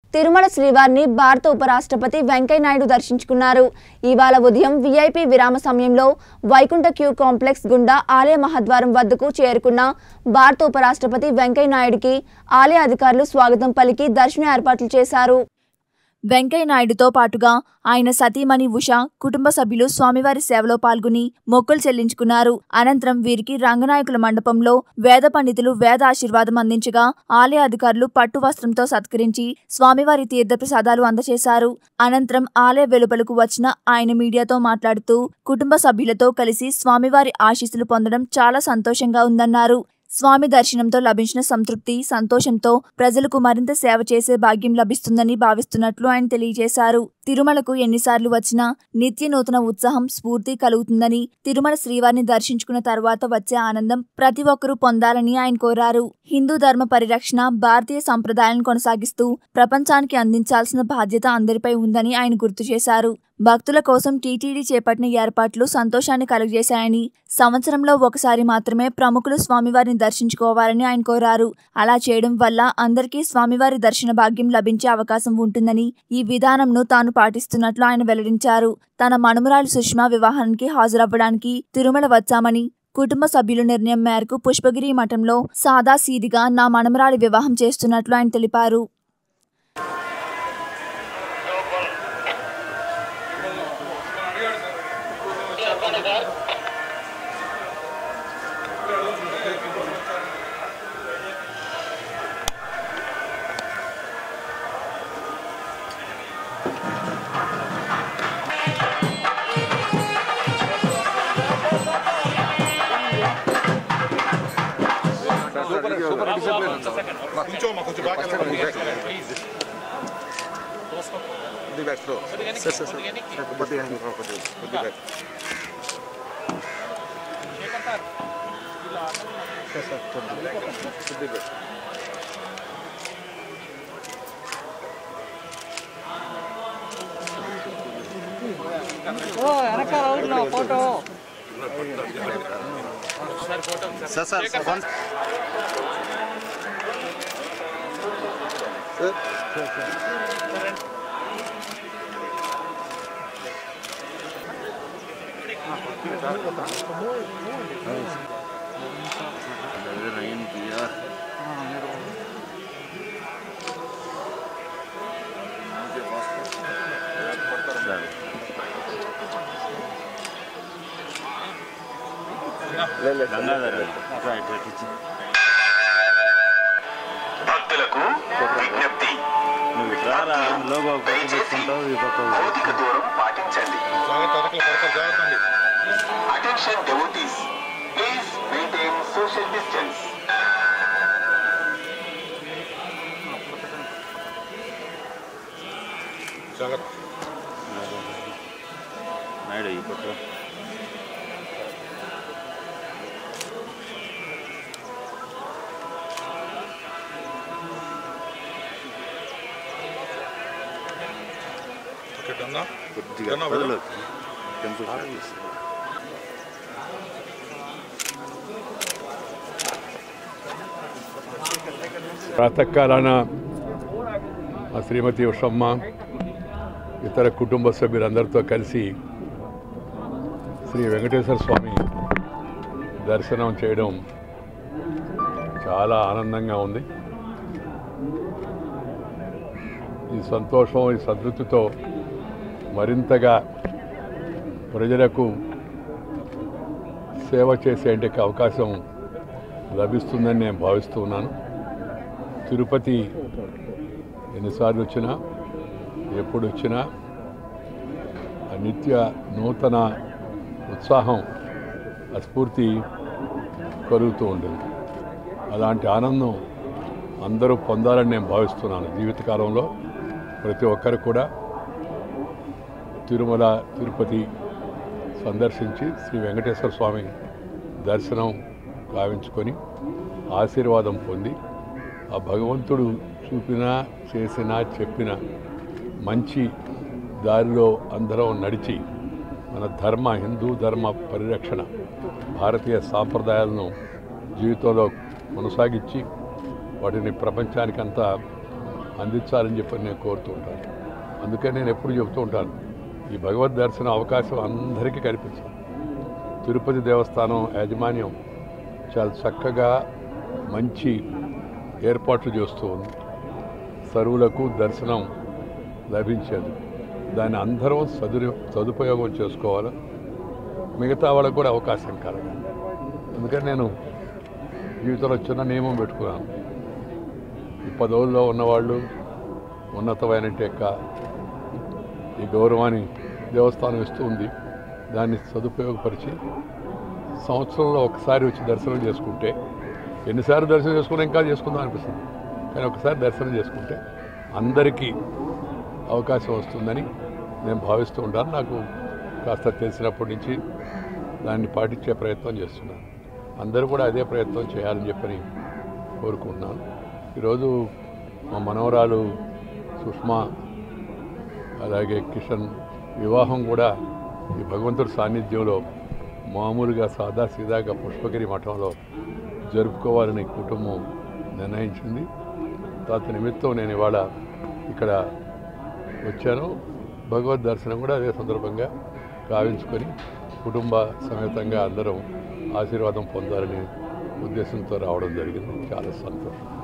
తిరుమల శ్రీవారిని భారత ఉపరాష్ట్రపతి వెంకయ్యనాయుడు దర్శించుకున్నారు ఇవాళ ఉదయం వీఐపీ విరామ సమయంలో వైకుంఠ క్యూ కాంప్లెక్స్ గుండా ఆలయ మహద్వారం వద్దకు చేరుకున్న భారత ఉపరాష్ట్రపతి వెంకయ్యనాయుడికి ఆలయ అధికారులు స్వాగతం పలికి దర్శన ఏర్పాట్లు చేశారు వెంకయ్యనాయుడుతో పాటుగా ఆయన సతీమణి ఉష కుటుంబ సభ్యులు స్వామివారి సేవలో పాల్గొని మొక్కులు చెల్లించుకున్నారు అనంతరం వీరికి రంగనాయకుల మండపంలో వేద పండితులు వేద ఆశీర్వాదం అందించగా ఆలయ అధికారులు పట్టు వస్త్రంతో సత్కరించి స్వామివారి తీర్థప్రసాదాలు అందజేశారు అనంతరం ఆలయ వెలుపలకు వచ్చిన ఆయన మీడియాతో మాట్లాడుతూ కుటుంబ సభ్యులతో కలిసి స్వామివారి ఆశీస్సులు పొందడం చాలా సంతోషంగా ఉందన్నారు స్వామి దర్శనంతో లభించిన సంతృప్తి సంతోషంతో ప్రజలకు మరింత సేవ చేసే భాగ్యం లభిస్తుందని భావిస్తున్నట్లు ఆయన తెలియజేశారు తిరుమలకు ఎన్నిసార్లు వచ్చినా నిత్య నూతన ఉత్సాహం స్ఫూర్తి కలుగుతుందని తిరుమల శ్రీవారిని దర్శించుకున్న తర్వాత వచ్చే ఆనందం ప్రతి ఒక్కరూ పొందాలని ఆయన కోరారు హిందూ ధర్మ పరిరక్షణ భారతీయ సంప్రదాయాలను కొనసాగిస్తూ ప్రపంచానికి అందించాల్సిన బాధ్యత అందరిపై ఉందని ఆయన గుర్తు చేశారు భక్తుల కోసం టీటీడీ చేపట్టిన ఏర్పాట్లు సంతోషాన్ని కలుగజేశాయని సంవత్సరంలో ఒకసారి మాత్రమే ప్రముఖులు స్వామివారిని దర్శించుకోవాలని ఆయన కోరారు అలా చేయడం వల్ల అందరికీ స్వామివారి దర్శన భాగ్యం లభించే అవకాశం ఉంటుందని ఈ విధానంను తాను పాటిస్తున్నట్లు ఆయన వెల్లడించారు తన మనుమరాలు సుష్మా వివాహానికి హాజరవ్వడానికి తిరుమల వచ్చామని కుటుంబ సభ్యుల నిర్ణయం మేరకు పుష్పగిరి మఠంలో సాదా సీదిగా నా మనమరాలి వివాహం చేస్తున్నట్లు ఆయన తెలిపారు కొంచెం మా కొంచెం బాగా కొద్ది back slow sir sir sir కొద్దిగా కొద్దిగా కొద్ది బ్యాక్ సార్ సార్ కొద్ది back sir sir one sir భక్తులకు విజ్ఞప్తి నువ్వు రారా లోగో పక్క పెట్టుకుంటావు ఈ పక్క భౌతిక దూరం పాటించండి జాగ్రత్త అరకలు పడతారు జాగ్రత్త అండి attention devotees please maintain social distance జాగ్రత్త నాయుడు ఈ పక్క ఓకే డన్నా కొద్దిగా డన్నా వదలు వదలు. టెంపుల్ ప్రాతకాలాన మా శ్రీమతి ఉషమ్మ ఇతర కుటుంబ సభ్యులందరితో కలిసి శ్రీ వెంకటేశ్వర స్వామి దర్శనం చేయడం చాలా ఆనందంగా ఉంది ఈ సంతోషం ఈ సంతృప్తితో మరింతగా ప్రజలకు సేవ చేసే అవకాశం లభిస్తుందని నేను భావిస్తూ ఉన్నాను తిరుపతి ఎన్నిసార్లు వచ్చినా ఎప్పుడు వచ్చినా ఆ నిత్య నూతన ఉత్సాహం ఆ స్ఫూర్తి కలుగుతూ ఉంటుంది అలాంటి ఆనందం అందరూ పొందాలని నేను భావిస్తున్నాను జీవితకాలంలో ప్రతి ఒక్కరు కూడా తిరుమల తిరుపతి సందర్శించి శ్రీ వెంకటేశ్వర స్వామి దర్శనం గావించుకొని ఆశీర్వాదం పొంది ఆ భగవంతుడు చూపినా చేసినా చెప్పిన మంచి దారిలో అందరం నడిచి మన ధర్మ హిందూ ధర్మ పరిరక్షణ భారతీయ సాంప్రదాయాలను జీవితంలో కొనసాగించి వాటిని ప్రపంచానికంతా అందించాలని చెప్పి నేను కోరుతూ ఉంటాను అందుకే నేను ఎప్పుడు చెబుతూ ఉంటాను ఈ భగవద్ దర్శనం అవకాశం అందరికీ కల్పించాలి తిరుపతి దేవస్థానం యాజమాన్యం చాలా చక్కగా మంచి ఏర్పాట్లు చేస్తూ ఉంది సరువులకు దర్శనం లభించేది దాన్ని అందరం సదురు సదుపయోగం చేసుకోవాలి మిగతా వాళ్ళకు కూడా అవకాశం కలగాలి అందుకని నేను జీవితంలో చిన్న నియమం పెట్టుకున్నాను ఈ పదవుల్లో ఉన్నవాళ్ళు ఉన్నతమైన యొక్క ఈ గౌరవాన్ని దేవస్థానం ఇస్తూ ఉంది దాన్ని సదుపయోగపరిచి సంవత్సరంలో ఒకసారి వచ్చి దర్శనం చేసుకుంటే ఎన్నిసార్లు దర్శనం చేసుకున్నా ఇంకా చేసుకుందాం అనిపిస్తుంది కానీ ఒకసారి దర్శనం చేసుకుంటే అందరికీ అవకాశం వస్తుందని నేను భావిస్తూ ఉంటాను నాకు కాస్త తెలిసినప్పటి నుంచి దాన్ని పాటించే ప్రయత్నం చేస్తున్నాను అందరూ కూడా అదే ప్రయత్నం చేయాలని చెప్పని కోరుకుంటున్నాను ఈరోజు మా మనవరాలు సుష్మా అలాగే కిషన్ వివాహం కూడా ఈ భగవంతుడి సాన్నిధ్యంలో మామూలుగా సాదా సీదాగా పుష్పగిరి మఠంలో జరుపుకోవాలని కుటుంబం నిర్ణయించింది తాత నిమిత్తం నేను ఇవాళ ఇక్కడ వచ్చాను భగవద్ దర్శనం కూడా అదే సందర్భంగా గావించుకొని కుటుంబ సమేతంగా అందరం ఆశీర్వాదం పొందాలని ఉద్దేశంతో రావడం జరిగింది చాలా సంతోషం